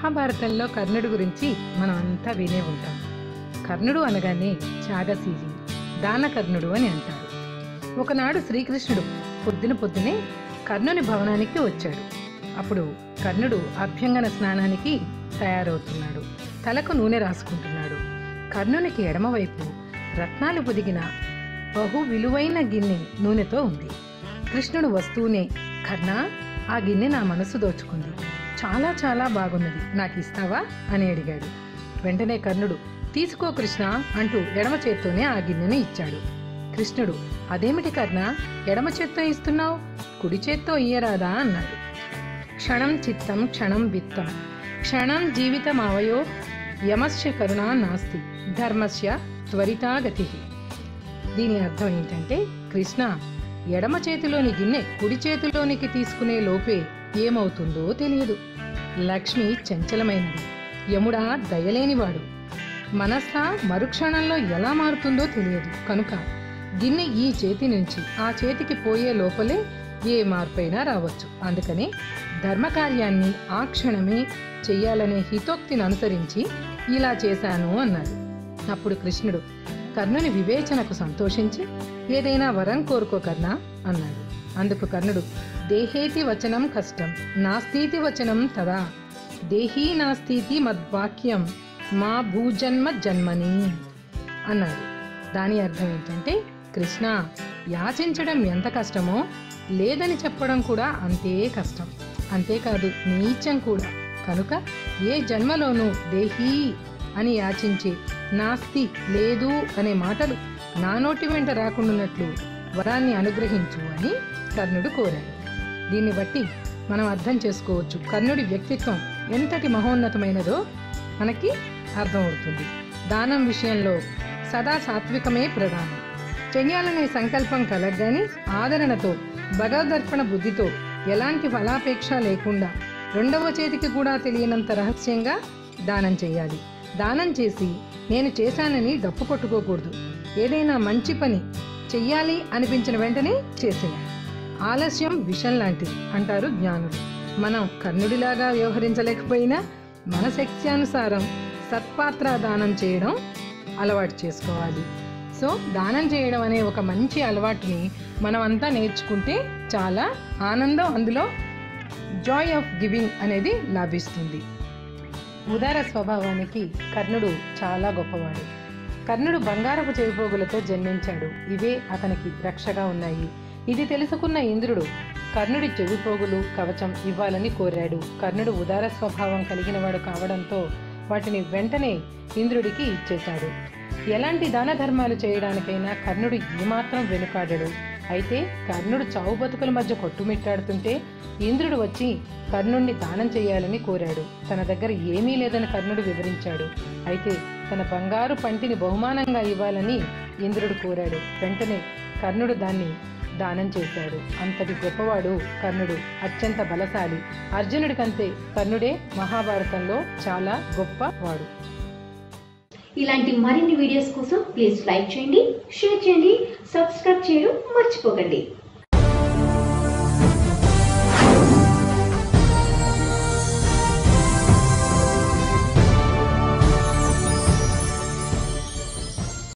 మహాభారతంలో కర్ణుడి గురించి మనం అంతా వినే ఉంటాం కర్ణుడు అనగానే త్యాగశీలి దానకర్ణుడు అని అంటారు ఒకనాడు శ్రీకృష్ణుడు పొద్దున పొద్దునే కర్ణుని భవనానికి వచ్చాడు అప్పుడు కర్ణుడు అభ్యంగన స్నానానికి తయారవుతున్నాడు తలకు నూనె రాసుకుంటున్నాడు కర్ణునికి ఎడమవైపు రత్నాలు పొదిగిన బహు విలువైన గిన్నె నూనెతో ఉంది కృష్ణుడు వస్తూనే కర్ణ ఆ గిన్నె నా మనసు దోచుకుంది చాలా చాలా బాగున్నది నాకు ఇస్తావా అని అడిగాడు వెంటనే కర్ణుడు తీసుకో కృష్ణ అంటూ ఎడమ చేత్తోనే ఆ గిన్నెను ఇచ్చాడు కృష్ణుడు అదేమిటి కర్ణ ఎడమ చేత్తో ఇస్తున్నావు కుడి చేత్తో ఇయ్యరాదా అన్నాడు క్షణం చిత్తం క్షణం విత్తం క్షణం జీవితమావయో యమస్య కరుణా నాస్తి ధర్మస్య త్వరితాగతి దీని అర్థం ఏంటంటే కృష్ణ ఎడమ చేతిలోని గిన్నె కుడి చేతిలోనికి తీసుకునే లోపే ఏమవుతుందో తెలియదు లక్ష్మి చంచలమైనది యముడా దయలేనివాడు మనస్స మరుక్షణంలో ఎలా మారుతుందో తెలియదు కనుక గిన్నె ఈ చేతి నుంచి ఆ చేతికి పోయే లోపలే ఏ మార్పైనా రావచ్చు అందుకనే ధర్మకార్యాన్ని ఆ క్షణమే చెయ్యాలనే హితోక్తిని అనుసరించి ఇలా చేశాను అన్నాడు అప్పుడు కృష్ణుడు కర్ణుని వివేచనకు సంతోషించి ఏదైనా వరం కోరుకో కర్ణ అన్నాడు అందుకు కర్ణుడు దేహేతి వచనం కష్టం నాస్తీతి వచనం తదా దేహీ నాస్తీతి మద్వాక్యం మా భూజన్మ జన్మని అన్నాడు దాని అర్థం ఏంటంటే కృష్ణ యాచించడం ఎంత కష్టమో లేదని చెప్పడం కూడా అంతే కష్టం అంతేకాదు నీచం కూడా కనుక ఏ జన్మలోనూ దేహీ అని యాచించి నాస్తి లేదు అనే మాటలు నా నోటి వెంట రాకుండాన్నట్లు వరాన్ని అనుగ్రహించు అని కర్ణుడు కోరాడు దీన్ని బట్టి మనం అర్థం చేసుకోవచ్చు కర్ణుడి వ్యక్తిత్వం ఎంతటి మహోన్నతమైనదో మనకి అర్థమవుతుంది దానం విషయంలో సదా సాత్వికమే ప్రధానం చెయ్యాలనే సంకల్పం కలగ్గాని ఆదరణతో భగవదర్పణ బుద్ధితో ఎలాంటి ఫలాపేక్ష లేకుండా రెండవ చేతికి కూడా తెలియనంత రహస్యంగా దానం చేయాలి దానం చేసి నేను చేశానని డప్పు కొట్టుకోకూడదు ఏదైనా మంచి పని చెయ్యాలి అనిపించిన వెంటనే చేసేయాలి ఆలస్యం విషం లాంటిది అంటారు జ్ఞానులు మనం కర్ణుడిలాగా వ్యవహరించలేకపోయినా మన శక్త్యానుసారం సత్పాత్ర దానం చేయడం అలవాటు చేసుకోవాలి సో దానం చేయడం అనే ఒక మంచి అలవాటుని మనం అంతా నేర్చుకుంటే చాలా ఆనందం అందులో జాయ్ ఆఫ్ గివింగ్ అనేది లభిస్తుంది ఉదార స్వభావానికి కర్ణుడు చాలా గొప్పవాడు కర్ణుడు బంగారపు చెవిపోగులతో జన్మించాడు ఇవే అతనికి రక్షగా ఉన్నాయి ఇది తెలుసుకున్న ఇంద్రుడు కర్ణుడి చెవిపోగులు కవచం ఇవ్వాలని కోరాడు కర్ణుడు ఉదార స్వభావం కలిగినవాడు కావడంతో వాటిని వెంటనే ఇంద్రుడికి ఇచ్చేశాడు ఎలాంటి దాన ధర్మాలు చేయడానికైనా కర్ణుడు ఏమాత్రం వెనుకాడడు అయితే కర్ణుడు చావు బతుకుల మధ్య కొట్టుమిట్టాడుతుంటే ఇంద్రుడు వచ్చి కర్ణుణ్ణి దానం చేయాలని కోరాడు తన దగ్గర ఏమీ లేదని కర్ణుడు వివరించాడు అయితే తన బంగారు పంటిని బహుమానంగా ఇవ్వాలని ఇంద్రుడు కోరాడు వెంటనే కర్ణుడు దాన్ని దానం చేశాడు అంతటి గొప్పవాడు కర్ణుడు అత్యంత బలశాలి అర్జునుడి కంటే కర్ణుడే మహాభారతంలో చాలా గొప్పవాడు ఇలాంటి మరిన్ని వీడియోస్ కోసం ప్లీజ్ లైక్ చేయండి షేర్ చేయండి సబ్స్క్రైబ్ చేయడం మర్చిపోకండి